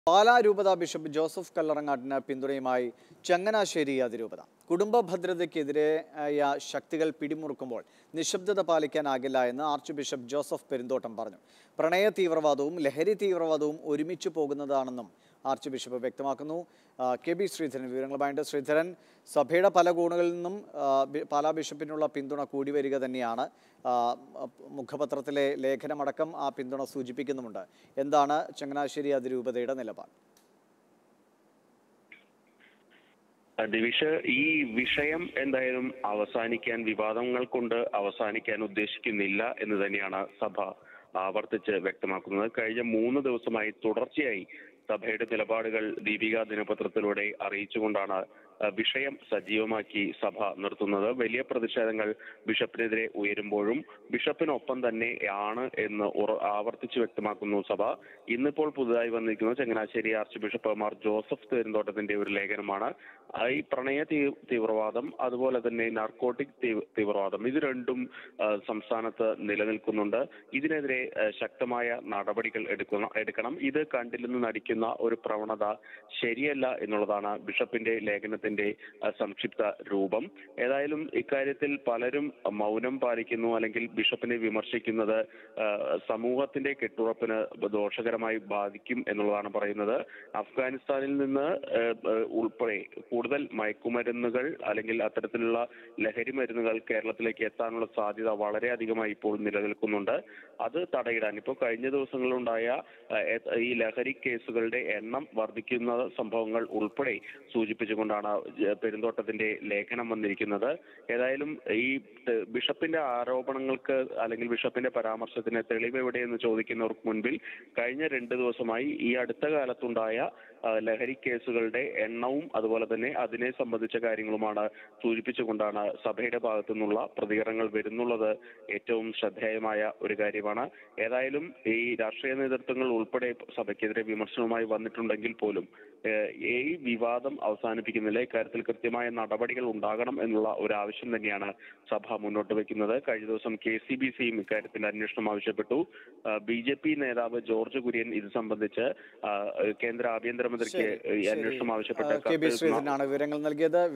പാലാ രൂപത bishop Joseph കല്ലറങ്ങാട്ടിന് പിന്തുണയുമായി ചങ്ങനാശ്ശേരി അതിരൂപത കുടുംബ ഭദ്രതയ്ക്കെതിരായ ശക്തികൾ പിടിമുറുക്കുമ്പോൾ നിശബ്ദത പാലിക്കാനാകില്ല എന്ന് ആർച്ച് ബിഷപ്പ് ജോസഫ് പെരുന്തോട്ടം പറഞ്ഞു പ്രണയ തീവ്രവാദവും ലഹരി തീവ്രവാദവും ഒരുമിച്ച് പോകുന്നതാണെന്നും ആർച്ച് ബിഷപ്പ് വ്യക്തമാക്കുന്നു ആ, കെ ബി ശ്രീധരൻ വിവരങ്ങളുമായിട്ട് ശ്രീധരൻ സഭയുടെ പല കോണുകളിൽ നിന്നും ആ, ബി- പാലാ ബിഷപ്പിനുള്ള പിന്തുണ കൂടി വരിക തന്നെയാണ് ആ, മുഖപത്രത്തിലെ ലേഖനമടക്കം ആ പിന്തുണ സൂചിപ്പിക്കുന്നുമുണ്ട് എന്താണ് ചങ്ങനാശ്ശേരി അതിരൂപതയുടെ നിലപാട് ദിവിഷ് ഈ വിഷയം എന്തായാലും അവസാനിക്കാൻ വിവാദങ്ങൾ കൊണ്ട് അവസാനിക്കാൻ ഉദ്ദേശിക്കുന്നില്ല എന്ന് തന്നെയാണ് സഭ ആവർത്തിച്ച് വ്യക്തമാക്കുന്നത് കഴിഞ്ഞ മൂന്ന് ദിവസമായി തുടർച്ചയായി സഭയുടെ നിലപാടുകൾ ദീപിക ദിനപത്രത്തിലൂടെ അറിയിച്ചുകൊണ്ടാണ് ആ, വിഷയം സജീവമാക്കി സഭ നിർത്തുന്നത് വലിയ പ്രതിഷേധങ്ങൾ ബിഷപ്പിനെതിരെ ഉയരുമ്പോഴും ബിഷപ്പിനൊപ്പം തന്നെ ആണ് എന്ന് ഉറ ആവർത്തിച്ച് വ്യക്തമാക്കുന്നു സഭ ഇന്നിപ്പോൾ പുതുതായി വന്നിരിക്കുന്നത് ചങ്ങനാശ്ശേരി ആർച്ച് ബിഷപ്പ് മാർ ജോസഫ് തേരുന്തോട്ടത്തിന്റെ ഒരു ലേഖനമാണ് ആ, ഈ പ്രണയ തീ- തീവ്രവാദം അതുപോലെ തന്നെ നാർക്കോട്ടിക് തീ- തീവ്രവാദം ഇത് രണ്ടും ആ, സംസ്ഥാനത്ത് നിലനിൽക്കുന്നുണ്ട് ഇതിനെതിരെ ആ, ശക്തമായ നടപടികൾ എടുക്കണം എടുക്കണം ഇത് കണ്ടില്ലെന്ന് നടിക്കുന്ന ഒരു പ്രവണത ശരിയല്ല എന്നുള്ളതാണ് ബിഷപ്പിന്റെ ലേഖനത്തിന്റെ ആ, സംക്ഷിപ്ത രൂപം ഏതായാലും ഇക്കാര്യത്തിൽ പലരും മൗനം പാലിക്കുന്നു അല്ലെങ്കിൽ ബിഷപ്പിനെ വിമർശിക്കുന്നത് ആ, സമൂഹത്തിന്റെ കെട്ടുറപ്പിന് ദോഷകരമായി ബാധിക്കും എന്നുള്ളതാണ് പറയുന്നത് അഫ്ഗാനിസ്ഥാനിൽ നിന്ന് ആ, ആ, ഉൾപ്പെടെ കൂടുതൽ മയക്കുമരുന്നുകൾ അല്ലെങ്കിൽ അത്തരത്തിലുള്ള ലഹരി മരുന്നുകൾ കേരളത്തിലേക്ക് എത്താനുള്ള സാധ്യത വളരെയധികമായി ഇപ്പോൾ നിലനിൽക്കുന്നുണ്ട് അത് തടയിടാൻ ഇപ്പോൾ കഴിഞ്ഞ ദിവസങ്ങളിലുണ്ടായ ആ, എ- ഈ ലഹരി കേസുകളുടെ എണ്ണം വർദ്ധിക്കുന്ന സംഭവങ്ങൾ ഉൾപ്പെടെ സൂചിപ്പിച്ചുകൊണ്ടാണ് ജ- പെരുന്തോട്ടത്തിന്റെ ലേഖനം വന്നിരിക്കുന്നത് ഏതായാലും ഈ ത- ബിഷപ്പിന്റെ ആരോപണങ്ങൾക്ക് അല്ലെങ്കിൽ ബിഷപ്പിന്റെ പരാമർശത്തിന് തെളിവ് എവിടെയെന്ന് ചോദിക്കുന്നവർക്ക് മുൻപിൽ കഴിഞ്ഞ രണ്ട് ദിവസമായി ഈ അടുത്ത കാലത്തുണ്ടായ ആ, ലഹരി കേസുകളുടെ എണ്ണവും അതുപോലെ തന്നെ അതിനെ സംബന്ധിച്ച കാര്യങ്ങളുമാണ് സൂചിപ്പിച്ചുകൊണ്ടാണ് സഭയുടെ ഭാഗത്തു നിന്നുള്ള പ്രതികരണങ്ങൾ വരുന്നുള്ളത് ഏറ്റവും ശ്രദ്ധേയമായ ഒരു കാര്യമാണ് ഏതായാലും ഈ രാഷ്ട്രീയ നേതൃത്വങ്ങൾ ഉൾപ്പെടെ സഭയ്ക്കെതിരെ വിമർശനവുമായി വന്നിട്ടുണ്ടെങ്കിൽ പോലും ഏഹ്, ഈ വിവാദം അവസാനിപ്പിക്കുന്നില്ല ഇക്കാര്യത്തിൽ കൃത്യമായ നടപടികൾ ഉണ്ടാകണം എന്നുള്ള ഒരു ആവശ്യം തന്നെയാണ് സഭ മുന്നോട്ട് വെക്കുന്നത് കഴിഞ്ഞ ദിവസം കെ സി ബി സിയും ഇക്കാര്യത്തിൽ അന്വേഷണം ആവശ്യപ്പെട്ടു ബി ജെ പി നേതാവ് ജോർജ് കുര്യൻ ഇത് സംബന്ധിച്ച് ആ, കേന്ദ്ര ആഭ്യന്തരമന്ത്രിക്ക് ശരി, ഈ ശരി. അന്വേഷണം ആവശ്യപ്പെട്ട ആ, കെ ബി കത്ത് ശ്രീധരനാണ് വിവരങ്ങൾ നൽകിയത്